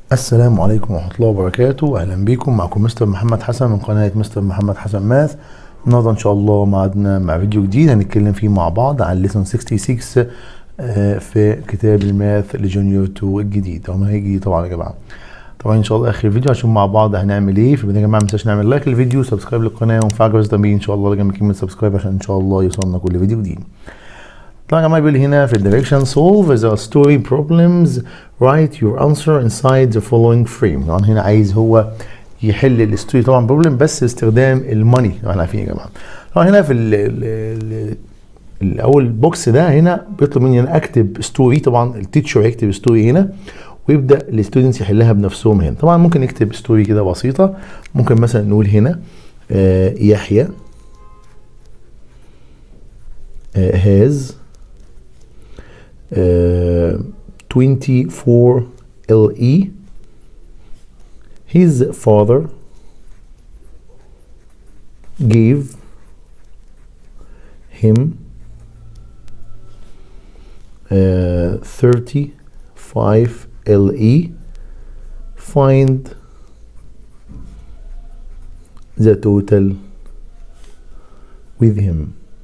السلام عليكم ورحمة الله وبركاته أهلا بكم معكم مستر محمد حسن من قناة مستر محمد حسن ماث النهاردة إن شاء الله معادنا مع فيديو جديد هنتكلم فيه مع بعض عن ليسون 66 آه، في كتاب الماث لجونيور 2 الجديد هو منهج جديد طبعا يا جماعة طبعا ان شاء الله اخر فيديو هنشوف مع بعض هنعمل ايه في البدايه يا جماعه ما تنساش نعمل لايك للفيديو سبسكرايب للقناه ونفعل جرس التنبيه ان شاء الله لجنب كلمه سبسكرايب عشان ان شاء الله يوصلنا كل فيديو جديد طبعا يا جماعه بيقول لي هنا في الدايركشن solve the story problems write your answer inside the following frame طبعا هنا عايز هو يحل الستوري طبعا بروبلم بس باستخدام الماني احنا عارفين يا جماعه طبعا هنا في ال ال الاول بوكس ده هنا بيطلب مني انا اكتب ستوري طبعا التيتشر هيكتب ستوري هنا ويبدا الستودنتس يحلها بنفسهم هنا طبعا ممكن نكتب ستوري كده بسيطه ممكن مثلا نقول هنا آه يحيى آه has آه 24 LE his father gave him uh, 35 LE find the total with him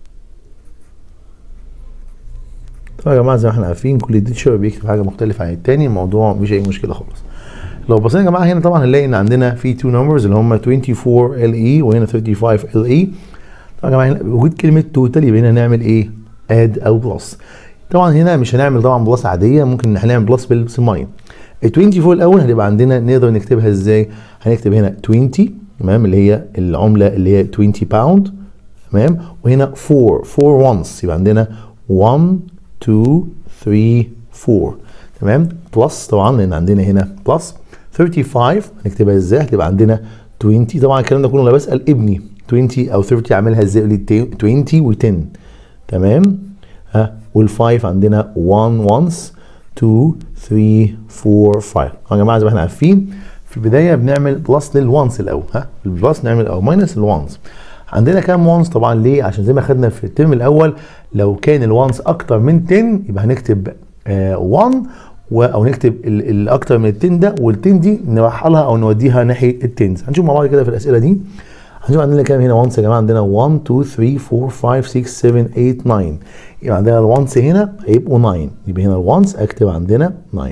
طبعا يا جماعه زي ما احنا عارفين كل تيتشر بيكتب حاجه مختلفه عن التاني الموضوع مفيش اي مشكله خالص لو بصينا يا جماعه هنا طبعا هنلاقي ان عندنا في تو نمبرز اللي هم 24 ال اي وهنا 35 ال اي طبعا يا جماعه هنا بوجود كلمه توتال يبقى هنا نعمل ايه؟ اد او بلس طبعا هنا مش هنعمل طبعا بلس عاديه ممكن هنعمل بلس بالسماين ال 24 الاول هتبقى عندنا نقدر نكتبها ازاي؟ هنكتب هنا 20 تمام اللي هي العمله اللي هي 20 باوند تمام وهنا 4 4 وانس يبقى عندنا 1 2 3 4 تمام بلس طبعا لان عندنا هنا بلس 35 هنكتبها ازاي؟ هتبقى عندنا 20 طبعا الكلام ده كله انا بسال ابني 20 او 30 اعملها ازاي؟ يقول لي 20 و10 تمام؟ ها والفايف عندنا 1 once 2 3 4 5 يا جماعه زي ما احنا عارفين في البدايه بنعمل بلس للوانس الاول ها البلس نعمل او ماينس الوانس عندنا كام وانس طبعا ليه عشان زي ما خدنا في الترم الاول لو كان الوانس اكتر من 10 يبقى هنكتب 1 آه او نكتب الاكتر من ال 10 ده وال 10 دي نرحلها او نوديها ناحيه التنز هنشوف مع بعض كده في الاسئله دي هنشوف عندنا كام هنا وانس يا جماعه عندنا 1 2 3 4 5 6 7 8 9 يبقى عندنا الوانس هنا هيبقوا 9 يبقى هنا الوانس اكتب عندنا 9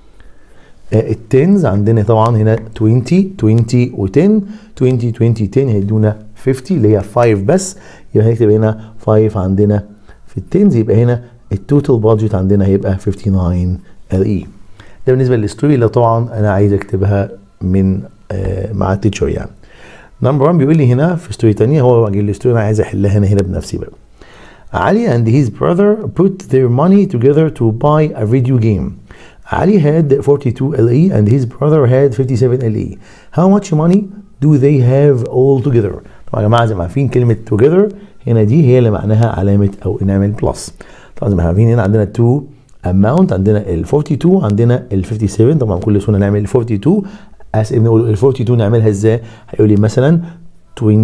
آه التنز عندنا طبعا هنا 20 20 و10 20 20 10 هيدونا 50 اللي هي 5 بس يبقى هنكتب هنا 5 عندنا في التنز يبقى هنا التوتال بادجت عندنا هيبقى 59 ال اي ده بالنسبه للستوري اللي طبعا انا عايز اكتبها من آه مع التيتشر يعني نمبر 1 بيقول لي هنا في ستوري ثانيه هو جاي لي ستوري انا عايز احلها هنا هنا بنفسي بقى Ali and his brother put their money together to buy a video game. Ali had 42 LE and his brother had 57 LE. How much money do they have all together? طبعا يا جماعه زي ما عارفين كلمه together هنا دي هي اللي معناها علامه او نعمل بلس. طبعا زي ما عارفين هنا عندنا 2 amount عندنا ال 42 عندنا ال 57 طبعا كل سنه نعمل ال 42 اسف نقول ال 42 نعملها ازاي؟ هيقول لي مثلا 20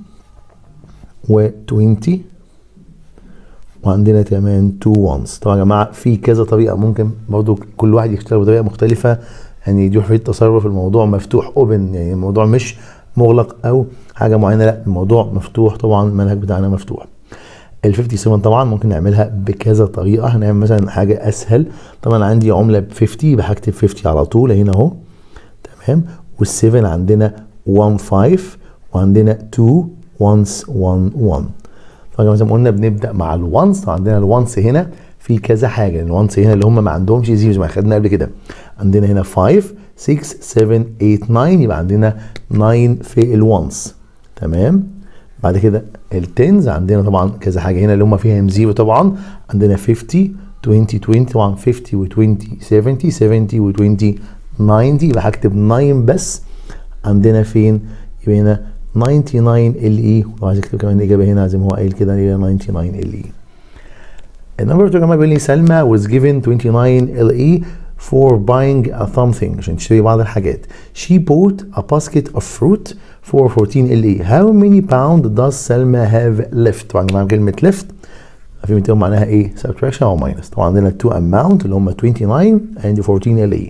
و 20 وعندنا كمان 2 وانس طبعا يا جماعه في كذا طريقه ممكن برضو كل واحد يشتغل بطريقه مختلفه يعني دي حريه تصرف الموضوع مفتوح اوبن يعني الموضوع مش مغلق او حاجه معينه لا الموضوع مفتوح طبعا المنهج بتاعنا مفتوح ال 57 طبعا ممكن نعملها بكذا طريقه هنعمل مثلا حاجه اسهل طبعا عندي عمله ب 50 يبقى هكتب 50 على طول هنا اهو تمام وال7 عندنا 1 5 وعندنا 2 once 1 1 طبعا زي ما قلنا بنبدا مع الوانس طبعا عندنا الوانس هنا في كذا حاجه الوانس هنا اللي هم ما عندهمش زيرو زي ما خدنا قبل كده عندنا هنا 5 6 7 8 9 يبقى عندنا 9 في الوانس تمام بعد كده التنز عندنا طبعا كذا حاجه هنا اللي هم فيها زيرو طبعا عندنا 50 20 20 طبعا 50 و 20 70 70 و 20 90 يبقى هكتب 9 بس عندنا فين يبقى هنا 99 ال اي وعايز اكتب كمان الاجابه هنا زي ما هو قايل كده هي 99 ال اي النمبر 2 يا جماعه بيقول لي سلمى was given 29 ال اي for buying a something عشان تشتري بعض الحاجات she bought a basket of fruit for 14 ال اي how many pound does سلمى have left طبعا يا جماعه كلمه left في ميتين معناها ايه subtraction او minus طبعا عندنا two amount اللي هم 29 and 14 ال اي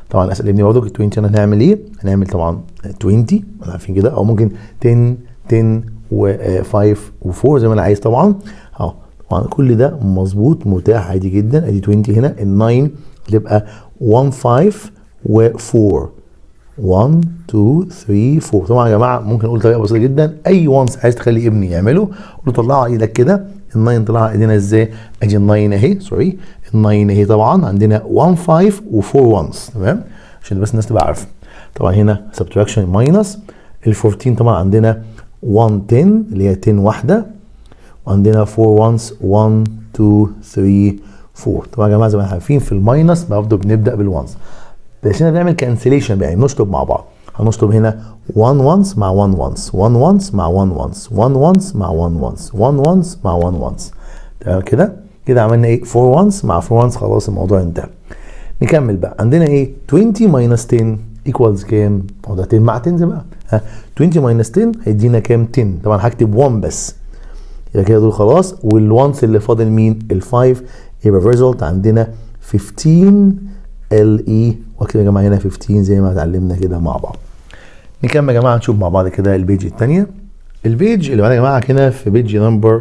طبعا اسال ابني برضه ال 20 هنا هنعمل ايه؟ هنعمل طبعا 20 عارفين كده او ممكن 10 10 و5 و4 زي ما انا عايز طبعا اهو طبعا كل ده مظبوط متاح عادي جدا ادي 20 هنا ال 9 هتبقى 1 5 و4 1 2 3 4 طبعا يا جماعه ممكن اقول طريقه بسيطه جدا اي وانس عايز تخلي ابني يعمله قول له طلعها على ايدك كده ال 9 طلعها ايدينا ازاي؟ ادي ال 9 اهي سوري ال 9 اهي طبعا عندنا 1 5 و4 وانس تمام عشان بس الناس تبقى عارفه طبعا هنا سبتراكشن ماينس ال 14 طبعا عندنا 1 10 اللي هي 10 واحده وعندنا 4 وانس 1 2 3 4 طبعا يا جماعه زي ما احنا عارفين في الماينس برضه بنبدا بالوانس بس هنا بنعمل كانسليشن يعني بنشطب مع بعض هنشطب هنا 1 وانس مع 1 وانس 1 وانس مع 1 وانس 1 وانس مع 1 وانس 1 وانس مع 1 وانس تمام كده كده عملنا ايه 4 وانس مع 4 وانس خلاص الموضوع انتهى نكمل بقى عندنا ايه 20 ماينس 10 ايكوالز كام هو ده 10 مع 10 زي بقى ها 20 ماينس 10 هيدينا كام 10 طبعا هكتب 1 بس يبقى كده دول خلاص والوانس اللي فاضل مين ال5 يبقى الريزلت عندنا 15 ال اي واكتب يا جماعه هنا 15 زي ما اتعلمنا كده مع بعض نكمل يا جماعه نشوف مع بعض كده البيج الثانيه البيج اللي معانا يا جماعه هنا في بيج نمبر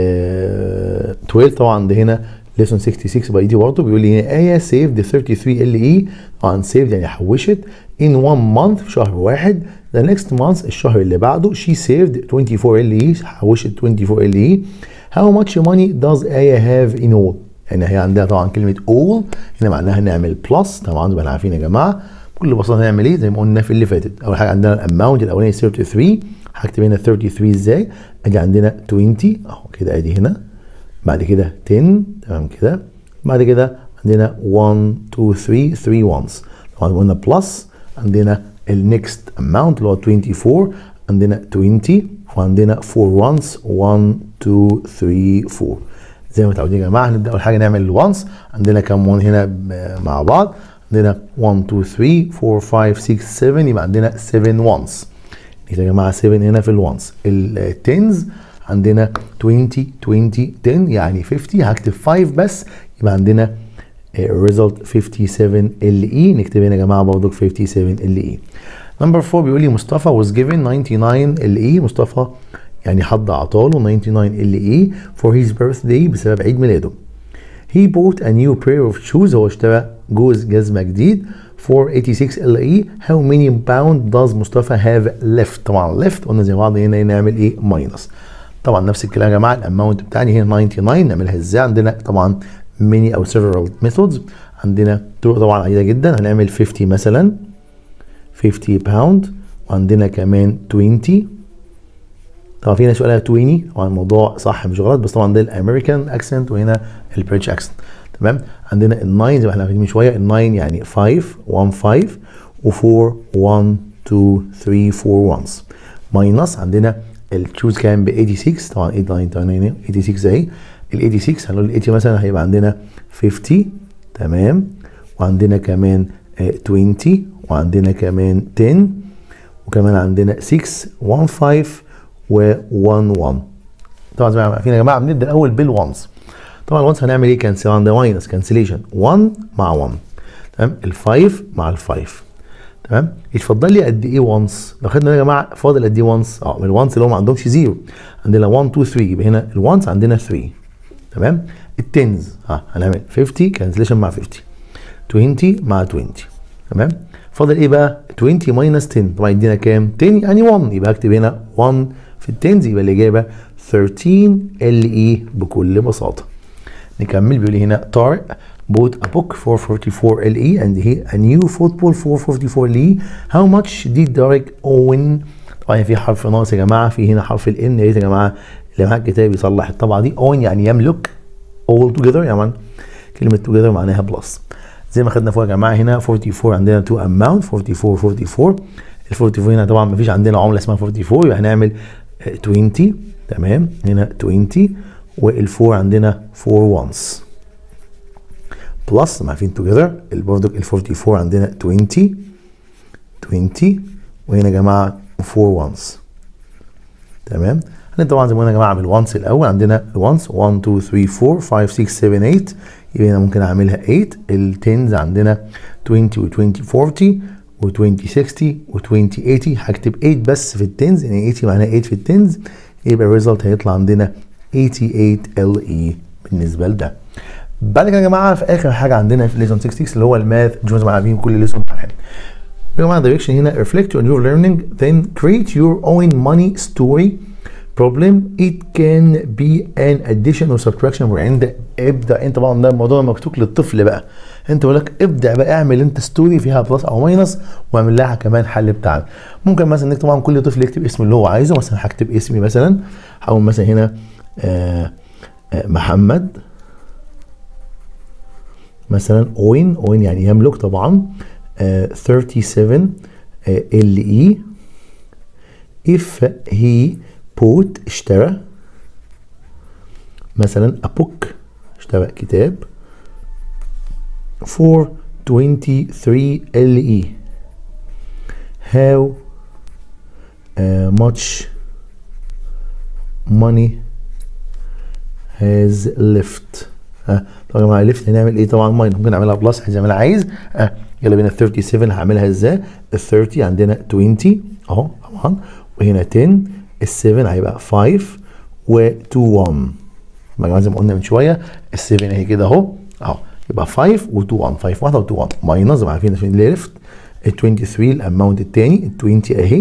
12 طبعا ده هنا ليسون 66 باي دي برضه بيقول لي هنا ايه سيفد 33 ال اي طبعا سيفد يعني حوشت in one month في شهر واحد the next month الشهر اللي بعده she saved 24 ال اي حوشت 24 ال اي how much money does ايه have in all يعني هي عندها طبعا كلمه all هنا معناها نعمل بلس طبعا زي ما احنا عارفين يا جماعه بكل بساطه هنعمل ايه زي ما قلنا في اللي فاتت اول حاجه عندنا الاماونت الاولاني 33 هكتب هنا 33 ازاي ادي عندنا 20 اهو كده ادي هنا بعد كده 10 تمام كده بعد كده عندنا 1 2 3 3 وانس طبعا قلنا بلس عندنا النكست اماونت اللي هو 24 عندنا 20 وعندنا 4 وانس 1 2 3 4 زي ما متعودين يا جماعه هنبدا اول حاجه نعمل الوانس عندنا كام 1 هنا مع بعض عندنا 1 2 3 4 5 6 7 يبقى عندنا 7 وانس يا جماعه 7 هنا في الوانس التنز عندنا 20 20 10 يعني 50 هكتب 5 بس يبقى عندنا result 57 ال اي نكتب هنا يا جماعه برضه 57 ال اي نمبر 4 بيقول لي مصطفى was given 99 ال اي مصطفى يعني حد عطاله 99 ال اي for his birthday بسبب عيد ميلاده he bought a new pair of shoes هو اشترى جوز جزمه جديد for 86 ال اي how many pound does مصطفى have left طبعا left قلنا زي بعض هنا نعمل ايه ماينس طبعا نفس الكلام يا جماعه الاماونت بتاعي هنا 99 نعملها ازاي عندنا طبعا many او several methods عندنا طرق طبعا عديده جدا هنعمل 50 مثلا 50 باوند وعندنا كمان 20 طبعا في ناس يقولها 20 طبعا الموضوع صح مش غلط بس طبعا ده الامريكان اكسنت وهنا البريتش اكسنت تمام عندنا ال9 زي ما احنا عارفين من شويه ال9 يعني 5 1 5 و4 1 2 3 4 ones ماينس عندنا التشوز كان ب 86 طبعا 89 86 اهي ال 86 هنقول ال 80 مثلا هيبقى عندنا 50 تمام وعندنا كمان 20 وعندنا كمان 10 وكمان عندنا 6 1 5 و 1 1 طبعا زي ما عارفين يا جماعه بنبدا الاول بالوانس طبعا الوانس هنعمل ايه كانسل عند ماينس كانسليشن 1 مع 1 تمام ال5 مع ال5 تمام يتفضل لي قد ايه وانس لو خدنا يا جماعه فاضل قد ايه وانس اه من الوانس اللي هو ما عندهمش زيرو عندنا 1 2 3 يبقى هنا الوانس عندنا 3 تمام التنز ها هنعمل 50 كانسليشن مع 50 20 مع 20 تمام فاضل ايه بقى 20 ماينس 10 طبعا يدينا كام 10 يعني 1 يبقى اكتب هنا 1 في التنز يبقى الاجابه 13 ال اي بكل بساطه نكمل بيقول لي هنا طارق bought a book for 44 LE and he a new football for 44 LE how much did Derek own طبعا في حرف ناقص يا جماعه في هنا حرف الان يا ريت يا جماعه اللي معاه الكتاب يصلح الطبعه دي own يعني يملك all together يعني كلمه together معناها بلس زي ما خدنا فوق يا جماعه هنا 44 عندنا تو اماونت 44 44 ال 44 هنا طبعا ما فيش عندنا عمله اسمها 44 يبقى هنعمل 20 تمام هنا 20 وال4 عندنا 4 وانس بلس ما عارفين توجذر برضه ال 44 عندنا 20 20 وهنا يا جماعه 4 وانس تمام هنبدا طبعا زي ما قلنا يا جماعه بالوانس الاول عندنا الوانس 1 2 3 4 5 6 7 8 يبقى هنا ممكن اعملها 8 التنز عندنا 20 و 20 40 و 20 60 و 20 80 هكتب 8 بس في التنز يعني 80 معناها 8 في التنز يبقى الريزلت هيطلع عندنا 88 ال اي بالنسبه لده بعد كده يا جماعه في اخر حاجه عندنا في ليسون 66 اللي هو الماث جوز ما عارفين كل ليسون امتحان يا جماعه direction هنا reflect on your learning then create your own money story problem it can be an addition or subtraction وعند ابدا انت طبعا ده الموضوع مكتوب للطفل بقى انت بقول لك ابدا بقى اعمل انت ستوري فيها بلس او ماينس واعمل لها كمان حل بتاعنا ممكن مثلا انك طبعا كل طفل يكتب اسم اللي هو عايزه مثلا هكتب اسمي مثلا هقول مثلا هنا آآ آآ محمد مثلا اوين اوين يعني يملك طبعا آه 37 ال اي if he bought اشترى مثلا a book اشترى كتاب for 23 ال اي how uh, much money has left ها طبعا يا جماعه ليفت هنعمل ايه طبعا ماين ممكن نعملها بلس زي ما انا عايز اه يلا بينا 37 هعملها ازاي ال 30 عندنا 20 اهو طبعا وهنا 10 ال 7 هيبقى 5 و 2 1 يا جماعه زي ما قلنا من شويه ال 7 اهي كده اهو اهو يبقى 5 و 2 1 5 1 و 2 1 ماينس زي ما عارفين عشان ليفت ال 23 الاماونت الثاني ال 20 اهي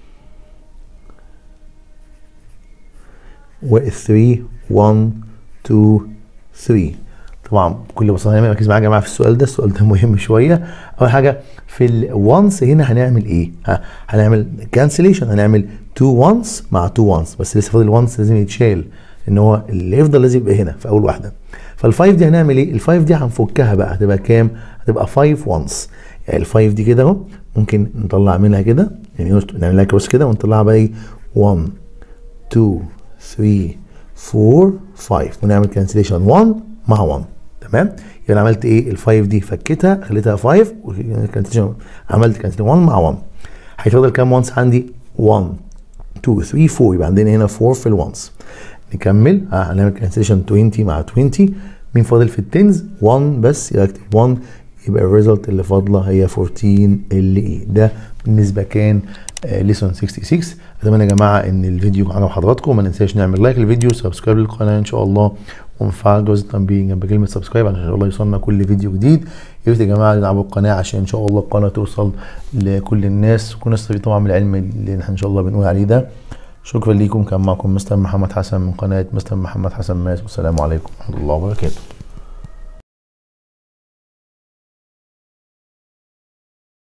وال 3 1 2 3 طبعا بكل بساطه هنعمل ركز معايا يا جماعه في السؤال ده السؤال ده مهم شويه اول حاجه في الوانس هنا هنعمل ايه ها هنعمل كانسليشن هنعمل 2 وانس مع 2 وانس بس لسه فاضل وانس لازم يتشال ان هو اللي يفضل لازم يبقى هنا في اول واحده فالفايف دي هنعمل ايه الفايف دي هنفكها بقى هتبقى كام هتبقى 5 وانس يعني الفايف دي كده اهو ممكن نطلع منها كده يعني نعمل لها كروس كده ونطلعها بقى ايه 1 2 3 4 5 ونعمل كانسليشن 1 مع 1 تمام يبقى انا عملت ايه الفايف دي فكيتها خليتها 5 وكانسليشن عملت كانسليشن 1 مع 1 هيفضل كام وانس عندي 1 2 3 4 يبقى عندنا هنا 4 في الوانس نكمل اه هنعمل كانسليشن 20 مع 20 مين فاضل في التنز 1 بس يبقى اكتب 1 يبقى الريزلت اللي فاضله هي 14 ال اي ده بالنسبه كان ليسون 66 اتمنى يا جماعه ان الفيديو عجب حضراتكم ما ننساش نعمل لايك للفيديو سبسكرايب للقناه ان شاء الله ونفعل جرس التنبيه جنب كلمه سبسكرايب عشان ان شاء الله يوصلنا كل فيديو جديد يا ريت يا جماعه تدعموا القناه عشان ان شاء الله القناه توصل لكل الناس وكل نستفيد طبعا من العلم اللي احنا ان شاء الله بنقول عليه ده شكرا ليكم كان معكم مستر محمد حسن من قناه مستر محمد حسن ماس والسلام عليكم ورحمه الله وبركاته